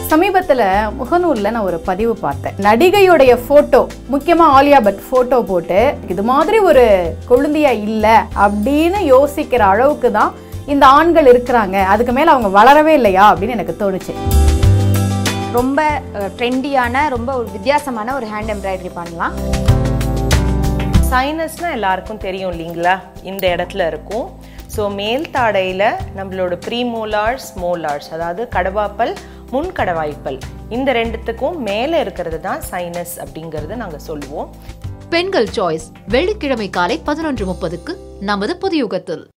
சமீபத்துல முகநூல்ல நான் ஒரு பதிவு பார்த்தேன் நடிகையுடைய போட்டோ முக்கியமா ஆலியா பட் போட்டோ போட்டு இது மாதிரி ஒரு கொழுந்தியா இல்ல அப்படின்னு யோசிக்கிற அளவுக்கு தான் இந்த ஆண்கள் இருக்கிறாங்க அதுக்கு மேல அவங்க வளரவே இல்லையா அப்படின்னு எனக்கு தோணுச்சு ரொம்ப ட்ரெண்டியான ரொம்ப ஒரு வித்தியாசமான ஒரு ஹேண்ட் எம்ப்ராய்டரி பண்ணலாம் சைனஸ்னால் எல்லாருக்கும் தெரியும் இல்லைங்களா இந்த இடத்துல இருக்கும் ஸோ மேல் தாடையில் நம்மளோட ப்ரீமோலார்ஸ் மோலார்ஸ் அதாவது கடவாப்பல் முன் கடவாய்ப்பல் இந்த ரெண்டுத்துக்கும் மேலே இருக்கிறது தான் சைனஸ் அப்படிங்கிறது நாங்கள் சொல்லுவோம் பெண்கள் சாய்ஸ் வெள்ளிக்கிழமை காலை பதினொன்று முப்பதுக்கு நமது புதியுகத்தில்